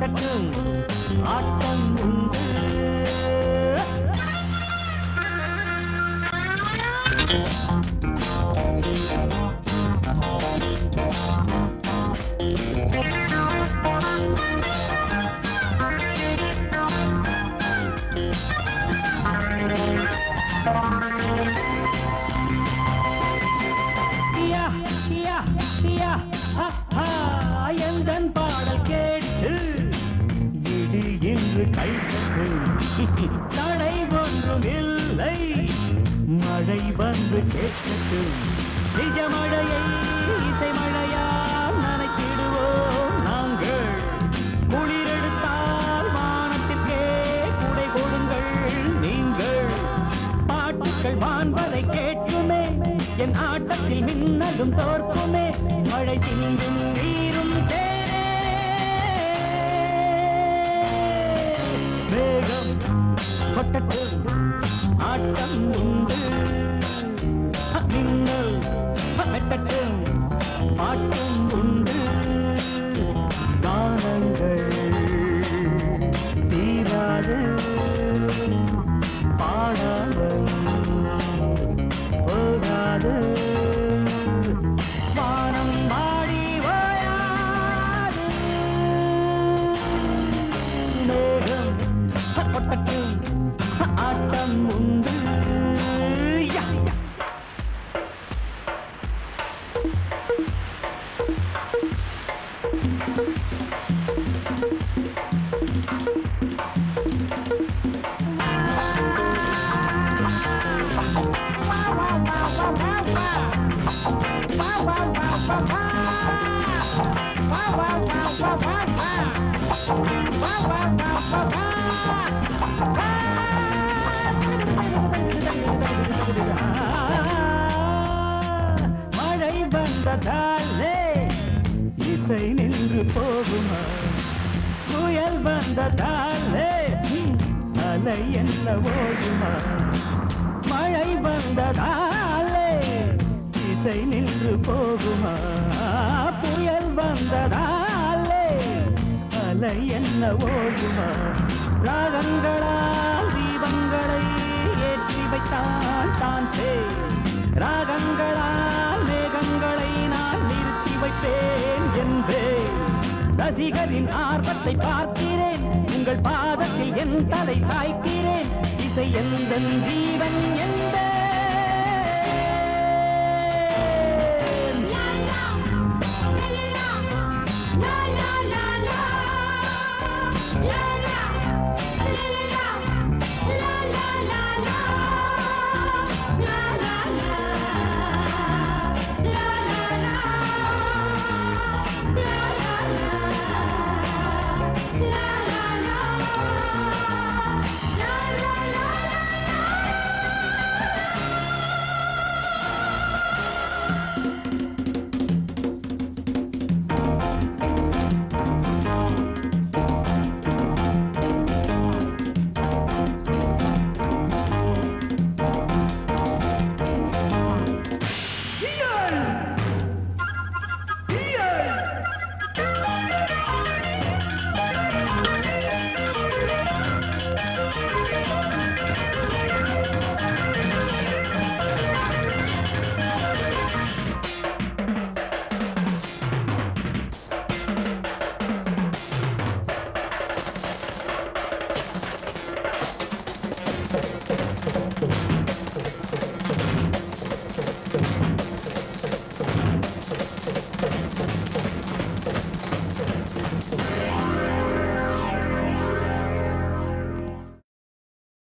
கொட்டட்டும் ஆட்டம் உண்டு யா, யா, யா, ஹா, ஹா, எந்தன் பாடல் கேட்டு இடி என்று கைப்பட்டு தடை ஒன்றும் இல்லை மழை வந்து கேட்கட்டு நிஜ மழையை இசை மழையால் நனைத்திடுவோம் நாங்கள் குளிரெடுத்தால் வானத்திற்கே குடை கொடுங்கள் நீங்கள் பாட்டுக்கள் வான்பதை கேட்குமே என் ஆட்டத்தில் மின்னலும் தோற்குமே மழை சிந்தும் நீரும் தேரே மேகம் கொட்டட்டும் ஆட்டம் உண்டு அ, மின்னல் அ, வெட்டட்டும் பாட்டும் உண்டு கானங்கள் தீராது பாடாமல் போகாது வானம் மாடி ஓயாது மேகம் கொட்டட்டும் ஆட்டம் உண்டு யா, யா. மழை வந்ததாலே இசை நின்று போகுமா புயல் வந்ததாலே ம், அலை என்ன ஓடுமா மழை வந்ததாலே இசை நின்று போகுமா புயல் வந்ததாலே அலை என்ன ஓடுமா ராகங்களால் தீபங்களை ஏற்றி வைத்தான் தான் சே ராகங்களால் மேகங்களை நான் நிறுத்தி வைப்பேன் என்பேன் ரசிகரின் ஆர்வத்தை பார்க்கிறேன் உங்கள் பாதத்தில் என் தலை சாய்க்கிறேன் இசை எந்த ஜீவன் என்